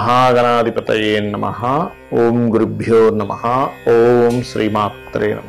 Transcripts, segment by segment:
మహాగణాధిపతయే నమ ఓం గురుభ్యో నమ ఓం శ్రీమాత్రే నమ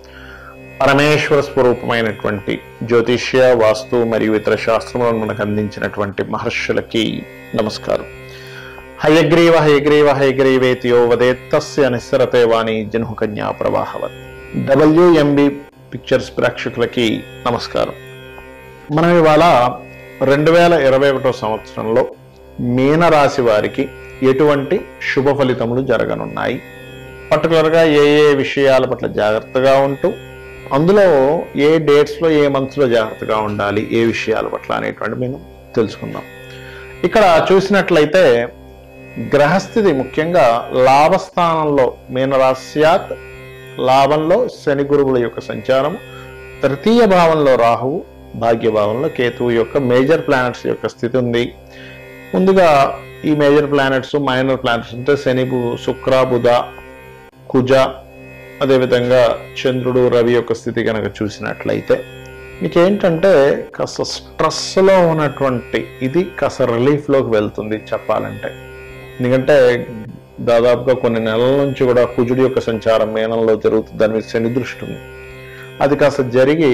పరమేశ్వర స్వరూపమైనటువంటి జ్యోతిష్య వాస్తు మరియు ఇతర శాస్త్రములను మనకు అందించినటువంటి మహర్షులకి నమస్కారం హయగ్రీవ హయగ్రీవ హయగ్రీవేతి యో వదేత్తస్య నిస్సరతే వాణి జన్హుకన్యా ప్రవాహవత్ డబ్ల్యూఎంబి పిక్చర్స్ ప్రేక్షకులకి నమస్కారం మనం ఇవాళ రెండు వేల ఇరవై ఒకటో సంవత్సరంలో మీనరాశి వారికి ఎటువంటి శుభ ఫలితములు జరగనున్నాయి పర్టికులర్గా ఏ ఏ విషయాల పట్ల జాగ్రత్తగా ఉంటూ అందులో ఏ డేట్స్లో ఏ మంత్స్లో జాగ్రత్తగా ఉండాలి ఏ విషయాల పట్ల అనేటువంటి మేము తెలుసుకుందాం ఇక్కడ చూసినట్లయితే గ్రహస్థితి ముఖ్యంగా లాభస్థానంలో మీనరాశ్యాత్ లాభంలో శని గురువుల యొక్క సంచారం తృతీయ భావంలో రాహువు భాగ్య భావంలో కేతువు యొక్క మేజర్ ప్లానెట్స్ యొక్క స్థితి ఉంది ముందుగా ఈ మేజర్ ప్లానెట్స్ మైనర్ ప్లానెట్స్ అంటే శని బు- శుక్ర బుధ కుజ అదేవిధంగా చంద్రుడు రవి యొక్క స్థితి కనుక చూసినట్లయితే మీకు ఏంటంటే కాస్త స్ట్రెస్లో ఉన్నటువంటి ఇది కాస్త రిలీఫ్లోకి వెళ్తుంది చెప్పాలంటే ఎందుకంటే దాదాపుగా కొన్ని నెలల నుంచి కూడా కుజుడి యొక్క సంచారం మేనంలో జరుగుతుంది దాని మీద శని దృష్టి ఉంది అది కాస్త జరిగి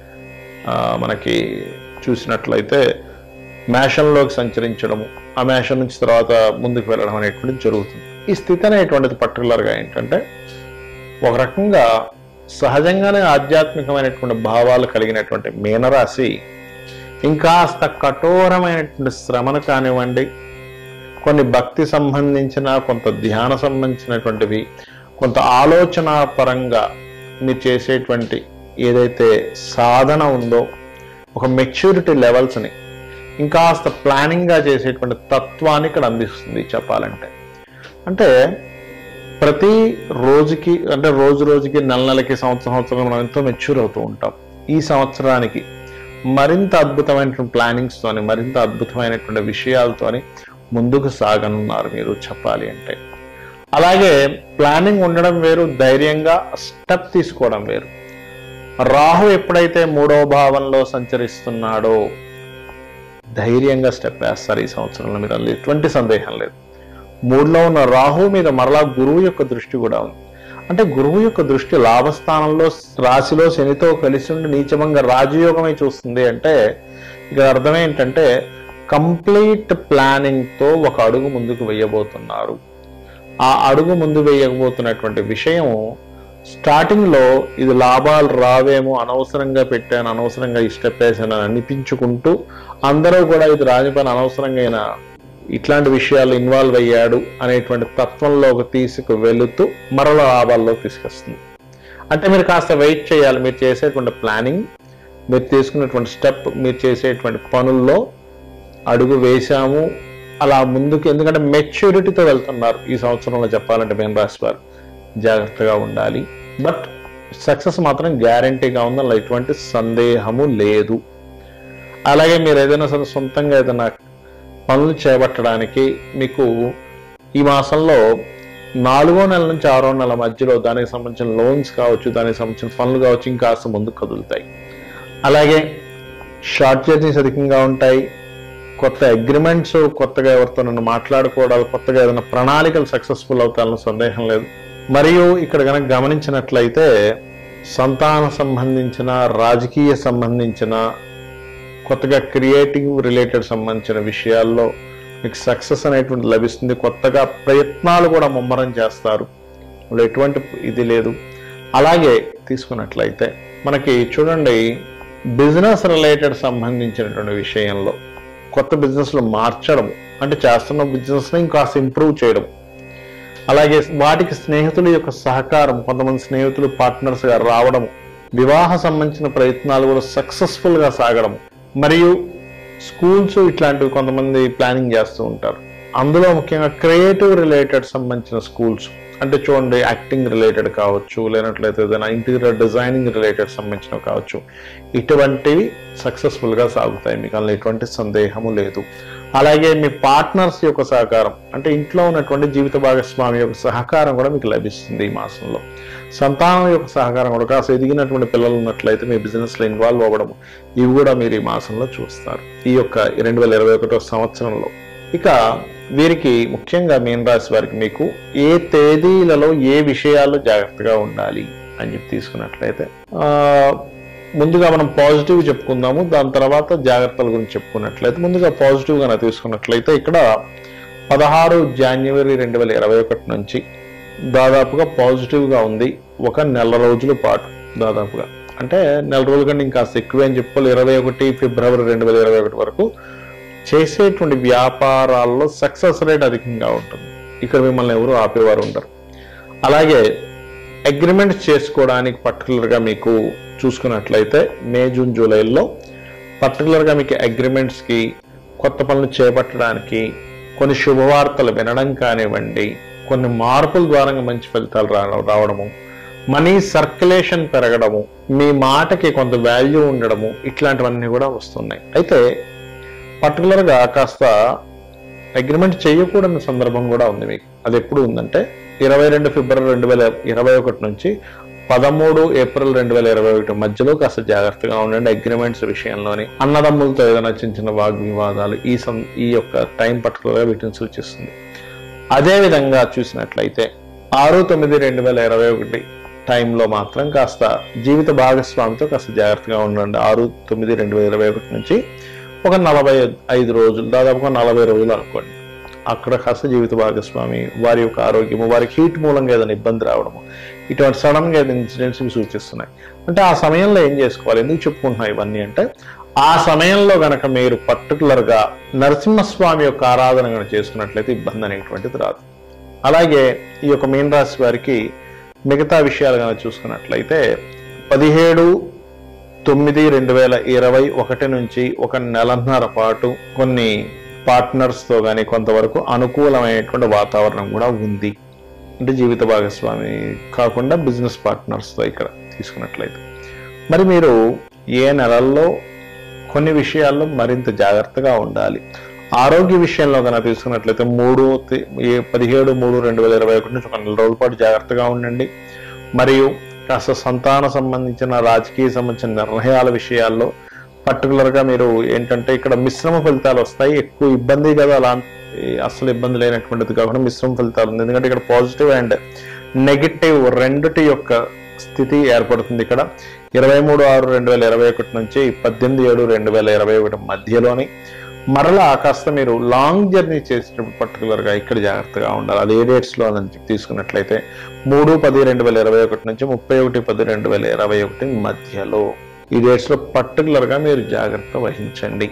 ఆ, మనకి చూసినట్లయితే మేషంలోకి సంచరించడము ఆ మేషం నుంచి తర్వాత ముందుకు వెళ్ళడం అనేటువంటిది జరుగుతుంది ఈ స్థితి అనేటువంటిది పర్టికులర్గా ఏంటంటే ఒక రకంగా సహజంగానే ఆధ్యాత్మికమైనటువంటి భావాలు కలిగినటువంటి మీనరాశి ఇంకాస్త కఠోరమైనటువంటి శ్రమను కానివ్వండి కొన్ని భక్తి సంబంధించిన కొంత ధ్యాన సంబంధించినటువంటివి కొంత ఆలోచన పరంగా మీరు చేసేటువంటి ఏదైతే సాధన ఉందో ఒక మెచ్యూరిటీ లెవెల్స్ని ఇంకాస్త ప్లానింగ్గా చేసేటువంటి తత్వాన్ని ఇక్కడ అందిస్తుంది చెప్పాలంటే అంటే ప్రతి రోజుకి అంటే రోజు రోజుకి నెల నెలకి సంవత్సరం సంవత్సరం మనం ఎంతో మెచ్యూర్ అవుతూ ఉంటాం ఈ సంవత్సరానికి మరింత అద్భుతమైనటువంటి ప్లానింగ్స్తోని మరింత అద్భుతమైనటువంటి విషయాలతోని ముందుకు సాగనున్నారు మీరు చెప్పాలి అంటే అలాగే ప్లానింగ్ ఉండడం వేరు ధైర్యంగా స్టెప్ తీసుకోవడం వేరు రాహు ఎప్పుడైతే మూడో భావంలో సంచరిస్తున్నాడో ధైర్యంగా స్టెప్ వేస్తారు ఈ సంవత్సరంలో మీరు అందులో ఎటువంటి సందేహం లేదు మూడులో ఉన్న రాహు మీద మరలా గురువు యొక్క దృష్టి కూడా ఉంది అంటే గురువు యొక్క దృష్టి లాభస్థానంలో రాశిలో శనితో కలిసి ఉండి నీచమంగా రాజయోగమై చూస్తుంది అంటే ఇక్కడ అర్థం ఏంటంటే కంప్లీట్ ప్లానింగ్తో ఒక అడుగు ముందుకు వేయబోతున్నారు ఆ అడుగు ముందు వేయబోతున్నటువంటి విషయం స్టార్టింగ్ లో ఇది లాభాలు రావేమో అనవసరంగా పెట్టాను అనవసరంగా ఇష్టపేసాను అని అనిపించుకుంటూ అందరూ కూడా ఇది రాజపని అనవసరంగా అయినా ఇట్లాంటి విషయాలు ఇన్వాల్వ్ అయ్యాడు అనేటువంటి తత్వంలోకి తీసుకు వెళుతూ మరల లాభాల్లోకి తీసుకొస్తుంది అంటే మీరు కాస్త వెయిట్ చేయాలి మీరు చేసేటువంటి ప్లానింగ్ మీరు తీసుకున్నటువంటి స్టెప్ మీరు చేసేటువంటి పనుల్లో అడుగు వేశాము అలా ముందుకు ఎందుకంటే మెచ్యూరిటీతో వెళ్తున్నారు ఈ సంవత్సరంలో చెప్పాలంటే మేము రాశి వారు జాగ్రత్తగా ఉండాలి బట్ సక్సెస్ మాత్రం గ్యారంటీగా ఉంది అందులో ఎటువంటి సందేహము లేదు అలాగే మీరు ఏదైనా సరే సొంతంగా ఏదైనా పనులు చేపట్టడానికి మీకు ఈ మాసంలో నాలుగో నెల నుంచి ఆరో నెల మధ్యలో దానికి సంబంధించిన లోన్స్ కావచ్చు దానికి సంబంధించిన పనులు కావచ్చు ఇంకాస్త ముందుకు కదులుతాయి అలాగే షార్ట్ జర్నీస్ అధికంగా ఉంటాయి కొత్త అగ్రిమెంట్స్ కొత్తగా ఎవరితో నన్ను మాట్లాడుకోవడాలు కొత్తగా ఏదైనా ప్రణాళికలు సక్సెస్ఫుల్ అవుతారన్న సందేహం లేదు మరియు ఇక్కడ కనుక గమనించినట్లయితే సంతాన సంబంధించిన రాజకీయ సంబంధించిన కొత్తగా క్రియేటివ్ రిలేటెడ్ సంబంధించిన విషయాల్లో మీకు సక్సెస్ అనేటువంటి లభిస్తుంది కొత్తగా ప్రయత్నాలు కూడా ముమ్మరం చేస్తారు అందులో ఎటువంటి ఇది లేదు అలాగే తీసుకున్నట్లయితే మనకి చూడండి బిజినెస్ రిలేటెడ్ సంబంధించినటువంటి విషయంలో కొత్త బిజినెస్లు మార్చడం అంటే చేస్తున్న బిజినెస్ని ఇంకాస్త ఇంప్రూవ్ చేయడం అలాగే వాటికి స్నేహితుల యొక్క సహకారం కొంతమంది స్నేహితులు partners గా రావడం వివాహ సంబంధించిన ప్రయత్నాలు కూడా successful గా సాగడం మరియు స్కూల్స్ ఇట్లాంటివి కొంతమంది ప్లానింగ్ చేస్తూ ఉంటారు అందులో ముఖ్యంగా క్రియేటివ్ రిలేటెడ్ సంబంధించిన స్కూల్స్ అంటే చూడండి యాక్టింగ్ రిలేటెడ్ కావచ్చు లేనట్లయితే ఏదైనా ఇంటీరియర్ డిజైనింగ్ రిలేటెడ్ సంబంధించినవి కావచ్చు ఇటువంటివి successful గా సాగుతాయి మీకు అందులో ఎటువంటి సందేహము లేదు అలాగే మీ పార్ట్నర్స్ యొక్క సహకారం అంటే ఇంట్లో ఉన్నటువంటి జీవిత భాగస్వామి యొక్క సహకారం కూడా మీకు లభిస్తుంది ఈ మాసంలో సంతానం యొక్క సహకారం కూడా కాస్త ఎదిగినటువంటి పిల్లలు ఉన్నట్లయితే మీ బిజినెస్లో ఇన్వాల్వ్ అవ్వడం ఇవి కూడా మీరు ఈ మాసంలో చూస్తారు ఈ యొక్క రెండు వేల ఇరవై ఒకటో సంవత్సరంలో ఇక వీరికి ముఖ్యంగా మీన రాశి వారికి మీకు ఏ తేదీలలో ఏ విషయాల్లో జాగ్రత్తగా ఉండాలి అని చెప్పి తీసుకున్నట్లయితే ఆ, ముందుగా మనం పాజిటివ్ చెప్పుకుందాము దాని తర్వాత జాగ్రత్తల గురించి చెప్పుకున్నట్లయితే ముందుగా పాజిటివ్ గా తీసుకున్నట్లయితే ఇక్కడ పదహారు జనవరి రెండు వేల ఇరవై ఒకటి నుంచి దాదాపుగా పాజిటివ్ గా ఉంది ఒక నెల రోజుల పాటు దాదాపుగా అంటే నెల రోజుల కంటే ఇంకా ఎక్కువే అని చెప్పుకోవాలి ఇరవై ఒకటి ఫిబ్రవరి రెండు వేల ఇరవై ఒకటి వరకు చేసేటువంటి వ్యాపారాల్లో సక్సెస్ రేట్ అధికంగా ఉంటుంది ఇక్కడ మిమ్మల్ని ఎవరు ఆపేవారు ఉండరు అలాగే అగ్రిమెంట్ చేసుకోవడానికి పర్టికులర్గా మీకు చూసుకున్నట్లయితే మే జూన్ జూలైలో పర్టికులర్గా మీకు అగ్రిమెంట్స్కి కొత్త పనులు చేపట్టడానికి కొన్ని శుభవార్తలు వినడం కానివ్వండి కొన్ని మార్పుల ద్వారా మంచి ఫలితాలు రా- రావడము మనీ సర్క్యులేషన్ పెరగడము మీ మాటకి కొంత వాల్యూ ఉండడము ఇట్లాంటివన్నీ కూడా వస్తున్నాయి అయితే పర్టికులర్గా కాస్త అగ్రిమెంట్ చేయకూడని సందర్భం కూడా ఉంది మీకు అది ఎప్పుడు ఉందంటే ఇరవై రెండు ఫిబ్రవరి రెండు వేల ఇరవై ఒకటి నుంచి పదమూడు ఏప్రిల్ రెండు వేల ఇరవై ఒకటి మధ్యలో కాస్త జాగ్రత్తగా ఉండండి అగ్రిమెంట్స్ విషయంలోని అన్నదమ్ములతో ఏదైనా చిన్న చిన్న వాగ్వివాదాలు ఈ సం ఈ యొక్క టైం పర్టికులర్గా వీటిని సూచిస్తుంది అదే విధంగా చూసినట్లయితే ఆరు తొమ్మిది రెండు వేల ఇరవై ఒకటి టైంలో మాత్రం కాస్త జీవిత భాగస్వామితో కాస్త జాగ్రత్తగా ఉండండి ఆరు తొమ్మిది రెండు వేల ఇరవై ఒకటి నుంచి ఒక నలభై ఐదు రోజులు దాదాపుగా నలభై రోజులు అనుకోండి అక్కడ కాస్త జీవిత భాగస్వామి వారి యొక్క ఆరోగ్యము వారికి హీట్ మూలంగా ఏదైనా ఇబ్బంది రావడము ఇటువంటి సడన్ గా ఇన్సిడెంట్స్ సూచిస్తున్నాయి అంటే ఆ సమయంలో ఏం చేసుకోవాలి ఎందుకు చెప్పుకుంటున్నాయి ఇవన్నీ అంటే ఆ సమయంలో గనక మీరు పర్టికులర్ గా నరసింహస్వామి యొక్క ఆరాధన గనక చేసుకున్నట్లయితే ఇబ్బంది అనేటువంటిది రాదు అలాగే ఈ యొక్క మీన రాశి వారికి మిగతా విషయాలు కనుక చూసుకున్నట్లయితే పదిహేడు తొమ్మిది రెండు వేల ఇరవై ఒకటి నుంచి ఒక నెలన్నర పాటు కొన్ని పార్ట్నర్స్ తో కానీ కొంతవరకు అనుకూలమైనటువంటి వాతావరణం కూడా ఉంది అంటే జీవిత భాగస్వామి కాకుండా బిజినెస్ పార్ట్నర్స్ తో ఇక్కడ తీసుకున్నట్లయితే మరి మీరు ఏ నెలల్లో కొన్ని విషయాల్లో మరింత జాగ్రత్తగా ఉండాలి ఆరోగ్య విషయంలో కనుక తీసుకున్నట్లయితే మూడు తి- ఏ పదిహేడు మూడు రెండు వేల ఇరవై ఒకటి నుంచి ఒక నెల రోజుల పాటు జాగ్రత్తగా ఉండండి మరియు కాస్త సంతాన సంబంధించిన రాజకీయ సంబంధించిన నిర్ణయాల విషయాల్లో పర్టికులర్గా మీరు ఏంటంటే ఇక్కడ మిశ్రమ ఫలితాలు వస్తాయి ఎక్కువ ఇబ్బంది కదా అలా అసలు ఇబ్బంది లేనటువంటిది కాకుండా మిశ్రమ ఫలితాలు ఉంది ఎందుకంటే ఇక్కడ పాజిటివ్ అండ్ నెగిటివ్ రెండుటి యొక్క స్థితి ఏర్పడుతుంది ఇక్కడ ఇరవై మూడు ఆరు రెండు వేల ఇరవై ఒకటి నుంచి పద్దెనిమిది ఏడు రెండు వేల ఇరవై ఒకటి మధ్యలోని మరలా కాస్త మీరు లాంగ్ జర్నీ చేసేటప్పుడు పర్టికులర్గా ఇక్కడ జాగ్రత్తగా ఉండాలి అది ఏ డేట్స్లో అని చెప్పి తీసుకున్నట్లయితే మూడు పది రెండు వేల ఇరవై ఒకటి నుంచి ముప్పై ఒకటి పది రెండు వేల ఇరవై ఒకటి మధ్యలో ఈ డేట్స్లో పర్టికులర్గా మీరు జాగ్రత్త వహించండి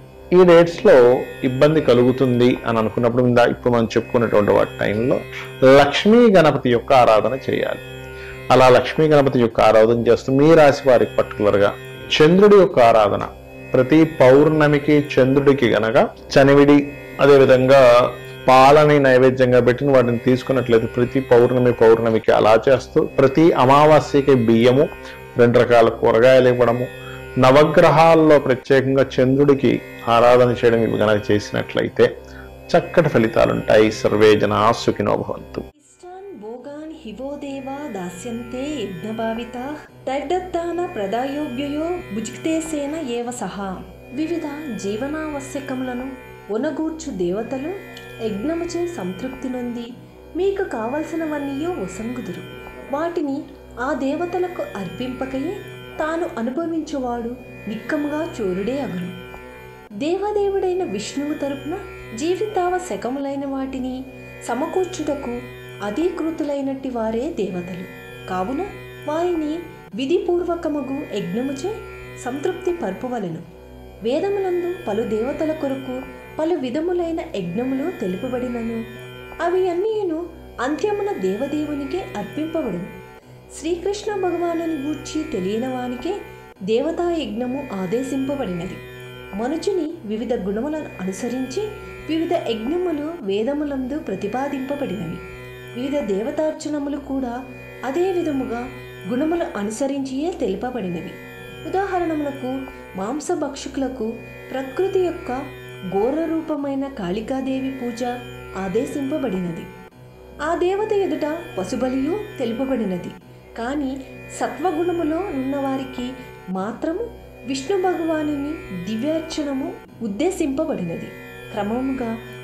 ఈ డేట్స్లో ఇబ్బంది కలుగుతుంది అని అనుకున్నప్పుడు ఇందా ఇప్పుడు మనం చెప్పుకున్నటువంటి వాటి టైంలో లక్ష్మీ గణపతి యొక్క ఆరాధన చేయాలి అలా లక్ష్మీ గణపతి యొక్క ఆరాధన చేస్తూ మీ రాశి వారికి పర్టికులర్గా చంద్రుడి యొక్క ఆరాధన ప్రతి పౌర్ణమికి చంద్రుడికి గనక చనివిడి అదేవిధంగా పాలని నైవేద్యంగా పెట్టిన వాటిని తీసుకున్నట్లయితే ప్రతి పౌర్ణమి పౌర్ణమికి అలా చేస్తూ ప్రతి అమావాస్యకి బియ్యము రెండు రకాల కూరగాయలు ఇవ్వడము నవగ్రహాల్లో ప్రత్యేకంగా చంద్రుడికి ఆరాధన చేయడం ఇవి గనక చేసినట్లయితే చక్కటి ఫలితాలు ఉంటాయి సర్వే జనా సుఖినో భవంతు ఇష్టాన్ భోగాన్ హివో దేవా దాస్యంతే యజ్ఞభావితా తైర్దత్తాన ప్రదాయోగ్యయో భుజిక్తేసేన ఏవ సహా వివిధ జీవనావశ్యకములను ఒనగూర్చు దేవతలు యజ్ఞముచే సంతృప్తి నొంది మీకు కావలసినవన్నీ వసంగుదురు వాటిని ఆ దేవతలకు అర్పింపకయే తాను అనుభవించువాడు నిక్కముగా చోరుడే అగును దేవదేవుడైన విష్ణువు తరపున జీవితావ శకములైన వాటిని సమకూర్చుటకు అధీకృతులైనట్టి వారే దేవతలు కావున వారిని విధిపూర్వకముగు యజ్ఞముచే సంతృప్తి పరుపువలెను వేదములందు పలు దేవతల కొరకు పలు విధములైన యజ్ఞములు తెలుపబడినను అవి అన్నీను అంత్యమున దేవదేవునికే అర్పింపబడును శ్రీకృష్ణ భగవానుని గూర్చి తెలియని వానికే దేవతా యజ్ఞము ఆదేశింపబడినది మనుజుని వివిధ గుణములను అనుసరించి వివిధ యజ్ఞములు వేదములందు ప్రతిపాదింపబడినవి వివిధ దేవతార్చనములు కూడా అదే విధముగా గుణములు అనుసరించియే తెలుపబడినవి ఉదాహరణములకు మాంసభక్షకులకు ప్రకృతి యొక్క ఘోర రూపమైన కాళికాదేవి పూజ ఆదేశింపబడినది ఆ దేవత ఎదుట పశుబలియు తెలుపబడినది కానీ సత్వగుణములో ఉన్నవారికి మాత్రము విష్ణు భగవానుని దివ్యార్చనము ఉద్దేశింపబడినది క్రమముగా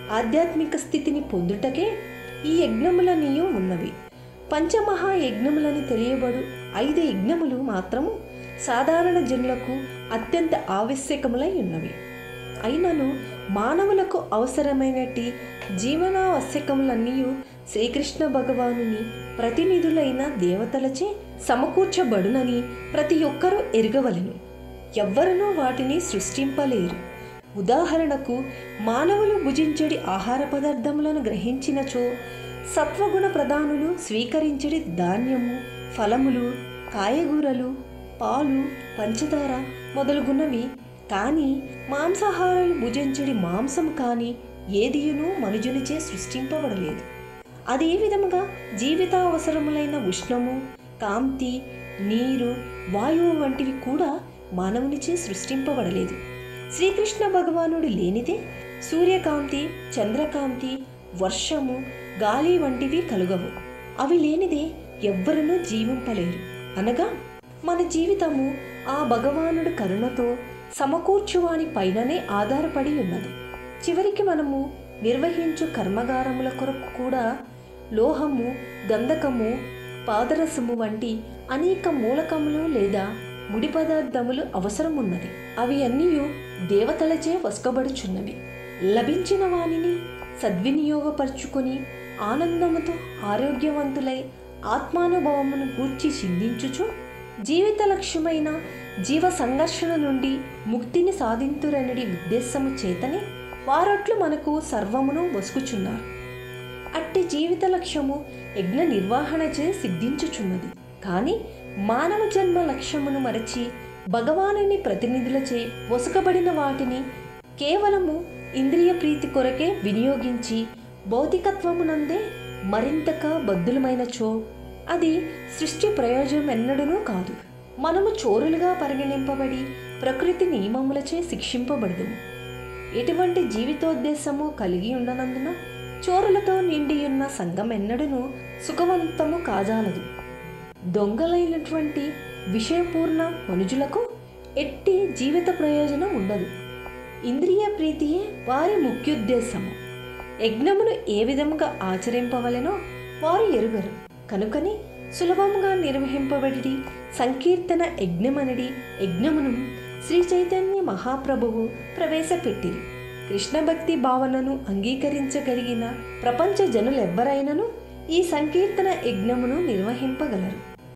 ఆధ్యాత్మిక స్థితిని పొందుటకే ఈ యజ్ఞములనియు ఉన్నవి పంచమహా యజ్ఞములని తెలియబడు ఐదు యజ్ఞములు మాత్రము సాధారణ జనులకు అత్యంత ఆవశ్యకములై ఉన్నవి అయినను మానవులకు అవసరమైనటి జీవనావశ్యకములన్నీ శ్రీకృష్ణ భగవానుని ప్రతినిధులైన దేవతలచే సమకూర్చబడునని ప్రతి ఒక్కరూ ఎరగవలెను ఎవ్వరనూ వాటిని సృష్టింపలేరు ఉదాహరణకు మానవులు భుజించడి ఆహార పదార్థములను గ్రహించినచో సత్వగుణ ప్రధానులు స్వీకరించడి ధాన్యము ఫలములు కాయగూరలు పాలు పంచదార మొదలుగున్నవి కానీ మాంసాహారాలు భుజించడి మాంసం కానీ ఏదియును మనుజునిచే సృష్టింపబడలేదు అదే విధముగా జీవితావసరములైన ఉష్ణము కాంతి నీరు వాయువు వంటివి కూడా మానవునిచే సృష్టింపబడలేదు శ్రీకృష్ణ భగవానుడు లేనిదే సూర్యకాంతి చంద్రకాంతి వర్షము గాలి వంటివి కలుగవు అవి లేనిదే ఎవ్వరూ జీవింపలేరు అనగా మన జీవితము ఆ భగవానుడి కరుణతో సమకూర్చువాని పైననే ఆధారపడి ఉన్నది చివరికి మనము నిర్వహించు కర్మగారముల కొరకు కూడా లోహము గంధకము పాదరసము వంటి అనేక మూలకములు లేదా ముడి పదార్థములు అవసరం ఉన్నది అవి అన్నీ దేవతలచే వసుకబడుచున్నవి లభించిన వానిని సద్వినియోగపరుచుకొని ఆనందముతో ఆరోగ్యవంతులై ఆత్మానుభవమును గూర్చి చిందించుచు జీవిత లక్ష్యమైన జీవ సంఘర్షణ నుండి ముక్తిని సాధింతురనడి ఉద్దేశము చేతనే వారట్లు మనకు సర్వమును వసుకుచున్నారు అట్టి జీవిత లక్ష్యము యజ్ఞ నిర్వహణచే సిద్ధించుచున్నది కానీ మానవ జన్మ లక్ష్యమును మరచి భగవానుని ప్రతినిధులచే వసుకబడిన వాటిని కేవలము ఇంద్రియ ప్రీతి కొరకే వినియోగించి భౌతికత్వమునందే మరింతగా బద్దులమైనచో అది సృష్టి ప్రయోజనం ఎన్నడూనూ కాదు మనము చోరులుగా పరిగణింపబడి ప్రకృతి నియమములచే శిక్షింపబడదుము ఎటువంటి జీవితోద్దేశము కలిగి ఉండనందున చోరులతో నిండియున్న సంఘం ఎన్నడూను సుఖవంతము కాజాలదు దొంగలైనటువంటి విషయపూర్ణ మనుజులకు ఎట్టి జీవిత ప్రయోజనం ఉండదు ఇంద్రియ ప్రీతియే వారి ముఖ్యోద్దేశము యజ్ఞమును ఏ విధముగా ఆచరింపవలెనో వారు ఎరుగరు కనుకని సులభముగా నిర్వహింపబడి సంకీర్తన యజ్ఞమనడి యజ్ఞమును శ్రీ చైతన్య మహాప్రభువు ప్రవేశపెట్టిరి కృష్ణ భక్తి భావనను అంగీకరించగలిగిన ప్రపంచ జనులెవ్వరైనను ఈ సంకీర్తన యజ్ఞమును నిర్వహింపగలరు